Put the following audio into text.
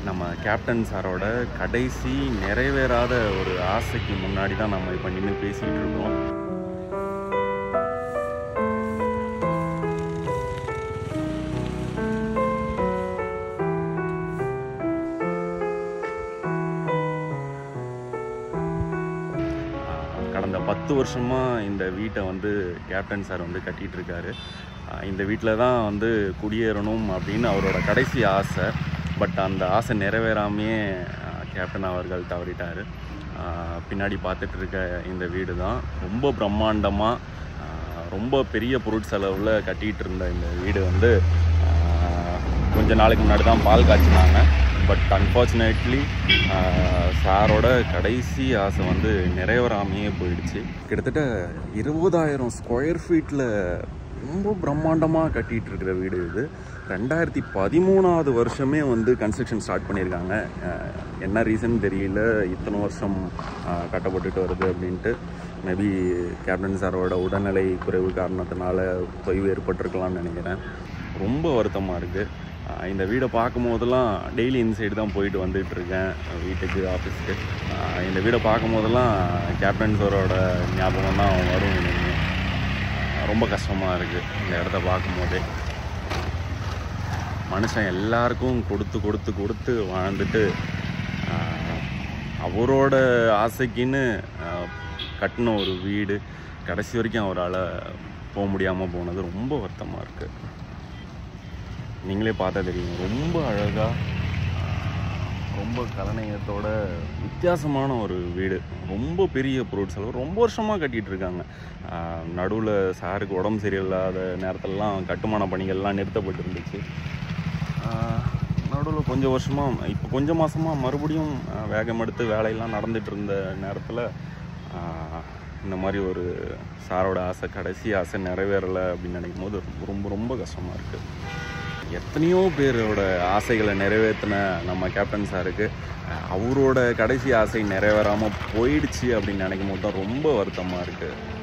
நம்ம கேப்டன் சாரோட கடைசி நிறைவேறாத ஒரு ஆசைக்கு முன்னாடி தான் நம்ம இப்போ நின்று பேசிக்கிட்டு இருக்கோம் ஆஹ் கடந்த பத்து வருஷமாக இந்த வீட்டை வந்து கேப்டன் சார் வந்து கட்டிகிட்டு இருக்காரு ஆஹ் இந்த வீட்டில் தான் வந்து குடியேறணும் அப்படின்னு அவரோட கடைசி ஆசை பட் அந்த ஆசை நிறைவேறாமையே ஆஹ் கேப்டன் அவர்கள் தவறிட்டார் ஆஹ் பின்னாடி பார்த்துட்டு இருக்க இந்த வீடு தான் ரொம்ப பிரம்மாண்டமாக ரொம்ப பெரிய பொருட்செலவில் கட்டிகிட்டு இருந்த இந்த வீடு வந்து ஆஹ் கொஞ்ச நாளைக்கு முன்னாடி தான் பால் காய்ச்சினாங்க பட் அன்ஃபார்ச்சுனேட்லி சாரோட கடைசி ஆசை வந்து நிறைவேறாமையே போயிடுச்சு கிட்டத்தட்ட இருபதாயிரம் ஸ்கொயர் ஃபீட்டில் ரொம்ப பிரம்மாண்டமாக கட்டிகிட்டு இருக்கிற வீடு இது ரெண்டாயிரத்தி பதிமூணாவது வருஷமே வந்து கன்ஸ்ட்ரக்ஷன் ஸ்டார்ட் பண்ணியிருக்காங்க அஹ் என்ன ரீசன் தெரியல இத்தனை வருஷம் அஹ் கட்டப்பட்டுட்டு வருது அப்படின்ட்டு மேபி கேப்டன் சாரோட உடல்நிலை குறைவு காரணத்தினால தொய்வு ஏற்பட்டிருக்கலாம்னு நினைக்கிறேன் ரொம்ப வருத்தமாக இருக்குது இந்த வீடை பார்க்கும் போதெல்லாம் டெய்லி இந்த சைடு தான் போயிட்டு வந்துட்டு இருக்கேன் வீட்டுக்கு ஆஃபீஸ்க்கு இந்த வீடை பார்க்கும் போதெல்லாம் கேப்டன் சாரோட ஞாபகம் தான் வரும் எனக்கு ரொம்ப கஷ்டமாக இருக்குது இந்த இடத்த பார்க்கும்போதே மனுஷன் எல்லாருக்கும் கொடுத்து கொடுத்து கொடுத்து வாழ்ந்துட்டு ஆஹ், அவரோட ஆசைக்குன்னு ஆஹ், கட்டின ஒரு வீடு கடைசி வரைக்கும் அவரால் போக முடியாமல் போனது ரொம்ப வருத்தமாக இருக்குது நீங்களே பார்த்தா தெரியும் ரொம்ப அழகாக ரொம்ப கலநயத்தோட வித்தியாசமான ஒரு வீடு ரொம்ப பெரிய பொருட் செலவு ரொம்ப வருஷமாக கட்டிகிட்டு இருக்காங்க நடுவில் சாருக்கு உடம்பு சரியில்லாத நேரத்திலலாம் கட்டுமான பணிகள்லாம் நிறுத்தப்பட்டு இருந்துச்சு நடுவில் கொஞ்சம் வருஷமாக இப்போ கொஞ்சம் மாதமாக மறுபடியும் ஆஹ், வேகம் எடுத்து வேலையெல்லாம் நடந்துட்டு இருந்த நேரத்தில் இந்த மாதிரி ஒரு சாரோட ஆசை கடைசி ஆசை நிறைவேறலை அப்படின்னு நினைக்கும் போது ரொம்ப ரொம்ப கஷ்டமாக இருக்குது எத்தனையோ பேரோட ஆசைகளை நிறைவேற்றின நம்ம கேப்டன் சாருக்கு அஹ், அவரோட கடைசி ஆசை நிறைவேறாமல் போயிடுச்சு அப்படின்னு நினைக்கும் போது தான் ரொம்ப வருத்தமாக இருக்குது